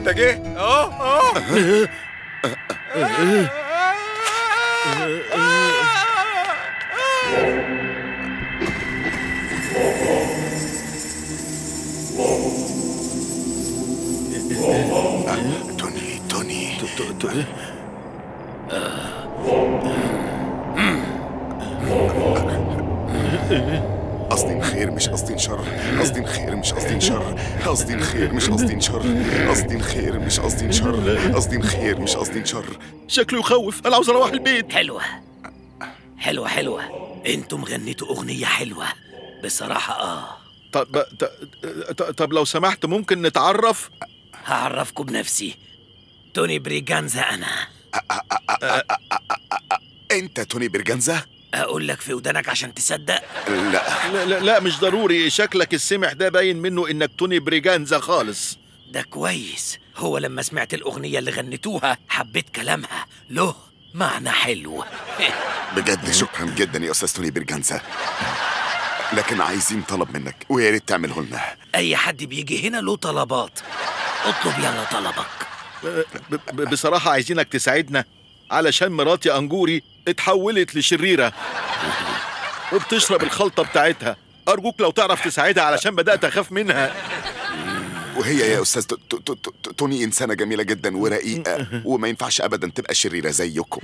ده جه اهو اهو توني توني قصدي خير مش قصدي شر قصدي خير مش قصدي شر قصدي خير مش قصدي شر قصدي خير مش قصدي شر قصدي خير مش قصدي شر شكله يخوف انا عاوز اروح البيت حلوة حلوة حلوة انتم غنيتوا أغنية حلوة بصراحة آه طب ط- ط- طب لو سمحت ممكن نتعرف هعرفكم بنفسي توني بريجانزا أنا انت توني برجنزة أقول لك في ودانك عشان تصدق لا لا لا, لا مش ضروري شكلك السمح ده باين منه انك توني بريجانزا خالص ده كويس هو لما سمعت الأغنية اللي غنيتوها حبيت كلامها له معنى حلو بجد شكرا جدا يا استاذ توني برجنزة لكن عايزين طلب منك ويا ريت تعمله لنا أي حد بيجي هنا له طلبات اطلب يلا طلبك ب- ب- بصراحة عايزينك تساعدنا علشان مراتي أنجوري اتحولت لشريرة وبتشرب الخلطة بتاعتها أرجوك لو تعرف تساعدها علشان بدأت أخاف منها وهي يا استاذ ت- ت- ت- ت- توني انسانه جميله جدا ورقيقه وما ينفعش ابدا تبقى شريره زيكم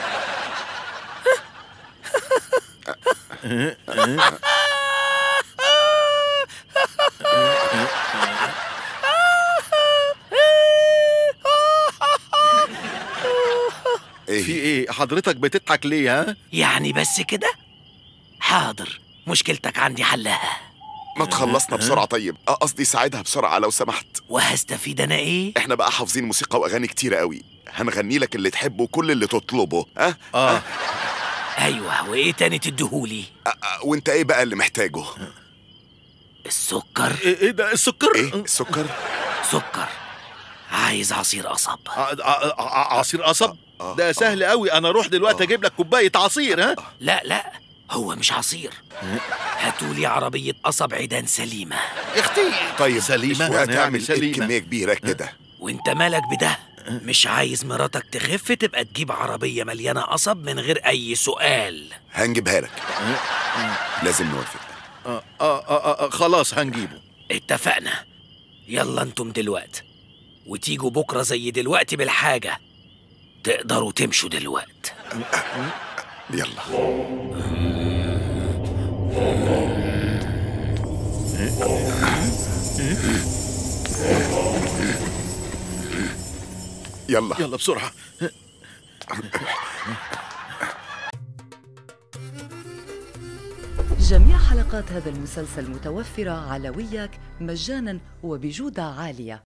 في ايه إيه حضرتك بتضحك ليه ها؟ يعني بس كده حاضر مشكلتك عندي حلها ما تخلصنا بسرعه طيب آه، قصدي ساعدها بسرعه لو سمحت وهستفيد أنا إيه احنا بقى حافظين موسيقى واغاني كتيره قوي هنغني لك اللي تحبه كل اللي تطلبه ها آه أيوة وإيه تاني تديهولي آه، آه، وانت ايه بقى اللي محتاجه السكر إيه إيه ده السكر؟ ايه السكر سكر عايز عصير قصب ع- ع- ع- عصير قصب؟ ده سهل قوي أنا أروح دلوقتي أجيب لك كوباية عصير ها؟ لا لا هو مش عصير هاتولي عربية قصب عيدان سليمة اختي طيب سليمة وهتعمل هنعمل ايه سليمة كميه كبيره كده وانت مالك بده مش عايز مراتك تخف تبقى تجيب عربية مليانة قصب من غير أي سؤال هنجيبها لك لازم نوافق آه آه آه آه خلاص هنجيبه اتفقنا يلا انتم دلوقت وتيجوا بكرة زي دلوقتي بالحاجة تقدروا تمشوا دلوقت يلا يلا يلا بسرعة جميع حلقات هذا المسلسل متوفرة على وياك مجانا وبجودة عالية